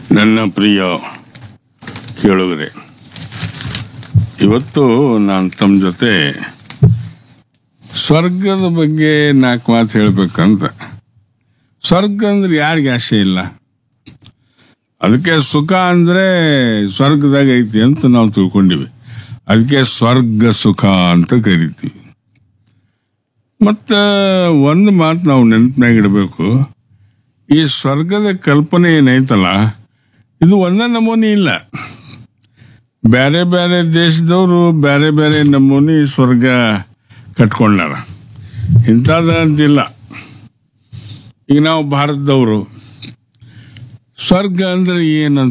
ನನ್ನ ಪ್ರಿಯ ಕೇಳುಗರೆ ಇವತ್ತು ನಾನು ತಮ್ಮ ಜೊತೆ ಸ್ವರ್ಗದ ಬಗ್ಗೆ ನಾಲ್ಕು ಮಾತು ಹೇಳ್ಬೇಕಂತ ಸ್ವರ್ಗ ಅಂದ್ರೆ ಯಾರಿಗೆ ಆಸೆ ಇಲ್ಲ ಅದಕ್ಕೆ ಸುಖ ಅಂದ್ರೆ ಸ್ವರ್ಗದಾಗ ಐತಿ ಅಂತ ನಾವು ತಿಳ್ಕೊಂಡಿವಿ ಅದಕ್ಕೆ ಸ್ವರ್ಗ ಸುಖ ಅಂತ ಕರಿತೀವಿ ಮತ್ತು ಒಂದು ಮಾತು ನಾವು ನೆನಪಿನಾಗ ಇಡಬೇಕು ಈ ಸ್ವರ್ಗದ ಕಲ್ಪನೆ ಏನೈತಲ್ಲ ಇದು ಒಂದೇ ನಮೂನಿ ಇಲ್ಲ ಬೇರೆ ಬೇರೆ ದೇಶದವರು ಬೇರೆ ಬೇರೆ ನಮೂನಿ ಸ್ವರ್ಗ ಕಟ್ಕೊಂಡಾರ ಇಂಥದ್ದಂತಿಲ್ಲ ಈಗ ನಾವು ಭಾರತದವರು ಸ್ವರ್ಗ ಅಂದ್ರೆ ಏನಂತ